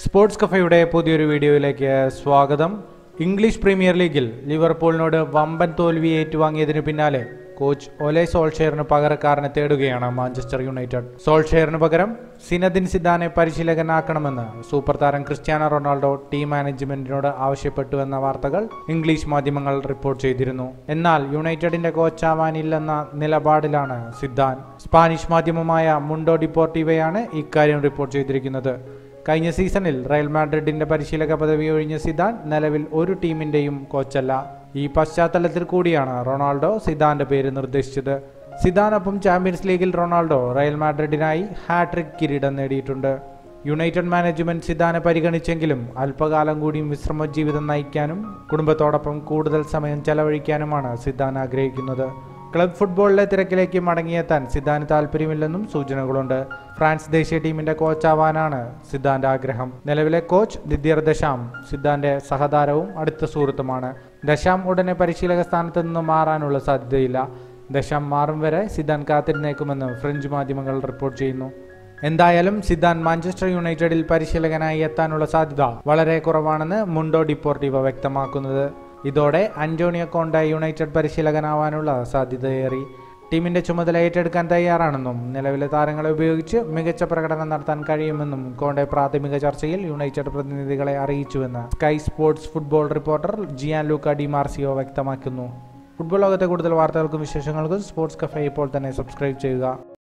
sports കഫയുടെ പുതിയൊരു വീഡിയോയിലേക്ക് സ്വാഗതം ഇംഗ്ലീഷ് പ്രീമിയർ ലീഗിൽ ലിവർപൂളിനോട് വമ്പൻ തോൽവി ഏറ്റുവാങ്ങിയതിനു പിന്നാലെ കോച്ച് ഒലെ സോൾഷെയറിന് പകരക്കാരനെ തേടുകയാണ് മാഞ്ചസ്റ്റർ യുണൈറ്റഡ് സോൾഷെയറിന് പകരം സിനദിൻ സിദാനെ പരിശീലകനാക്കണമെന്ന് സൂപ്പർ താരം ക്രിസ്ത്യാനോ റൊണാൾഡോ ടീം മാനേജ്മെന്റിനോട് ആവശ്യപ്പെട്ടുവെന്ന വാർത്തകൾ ഇംഗ്ലീഷ് മാധ്യമങ്ങൾ റിപ്പോർട്ട് ചെയ്തിരുന്നു എന്നാൽ യുണൈറ്റഡിന്റെ കോച്ചാവാനില്ലെന്ന നിലപാടിലാണ് സിദ്ധാൻ സ്പാനിഷ് മാധ്യമമായ മുണ്ടോ ഡിപ്പോർട്ടീവയാണ് ഇക്കാര്യം റിപ്പോർട്ട് ചെയ്തിരിക്കുന്നത് കഴിഞ്ഞ സീസണിൽ റയൽ മാഡ്രിഡിന്റെ പരിശീലക പദവി ഒഴിഞ്ഞ സിദാൻ നിലവിൽ ഒരു ടീമിന്റെയും കോച്ചല്ല ഈ പശ്ചാത്തലത്തിൽ കൂടിയാണ് റൊണാൾഡോ സിദാന്റെ പേര് നിർദ്ദേശിച്ചത് സിദാനൊപ്പം ചാമ്പ്യൻസ് ലീഗിൽ റൊണാൾഡോ റയൽ മാഡ്രിഡിനായി ഹാട്രിക് കിരീടം നേടിയിട്ടുണ്ട് യുണൈറ്റഡ് മാനേജ്മെന്റ് സിദാനെ പരിഗണിച്ചെങ്കിലും അല്പകാലം കൂടിയും വിശ്രമ ജീവിതം നയിക്കാനും കുടുംബത്തോടൊപ്പം കൂടുതൽ സമയം ചെലവഴിക്കാനുമാണ് സിദാൻ ആഗ്രഹിക്കുന്നത് ക്ലബ് ഫുട്ബോളിലെ തിരക്കിലേക്ക് മടങ്ങിയെത്താൻ സിദ്ധാന് താല്പര്യമില്ലെന്നും സൂചനകളുണ്ട് ഫ്രാൻസ് ദേശീയ ടീമിന്റെ കോച്ചാവാനാണ് സിദ്ധാന്റെ ആഗ്രഹം നിലവിലെ കോച്ച് ദിദ്യർ ദശാം സിദ്ധാന്റെ സഹതാരവും അടുത്ത സുഹൃത്തുമാണ് ദശാം ഉടനെ പരിശീലക സ്ഥാനത്ത് നിന്ന് മാറാനുള്ള സാധ്യതയില്ല ദശാം മാറും വരെ സിദ്ധാൻ കാത്തിരുന്നേക്കുമെന്ന് ഫ്രഞ്ച് മാധ്യമങ്ങൾ റിപ്പോർട്ട് ചെയ്യുന്നു എന്തായാലും സിദ്ധാൻ മാഞ്ചസ്റ്റർ യുണൈറ്റഡിൽ പരിശീലകനായി എത്താനുള്ള സാധ്യത വളരെ കുറവാണെന്ന് മുണ്ടോ ഡിപ്പോർട്ടീവ വ്യക്തമാക്കുന്നത് ഇതോടെ അന്റോണിയോ കോണ്ട യുണൈറ്റഡ് പരിശീലകനാവാനുള്ള സാധ്യതയേറി ടീമിന്റെ ചുമതല ഏറ്റെടുക്കാൻ തയ്യാറാണെന്നും നിലവിലെ താരങ്ങളെ ഉപയോഗിച്ച് മികച്ച പ്രകടനം നടത്താൻ കഴിയുമെന്നും കോണ്ടെ പ്രാഥമിക ചർച്ചയിൽ യുണൈറ്റഡ് പ്രതിനിധികളെ അറിയിച്ചുവെന്ന് Sky Sports football reporter Gianluca Di Marzio വ്യക്തമാക്കുന്നു ഫുട്ബോൾ ലോകത്തെ കൂടുതൽ വാർത്തകൾക്കും വിശേഷങ്ങൾക്കും സ്പോർട്സ് കഫേ ഇപ്പോൾ തന്നെ സബ്സ്ക്രൈബ് ചെയ്യുക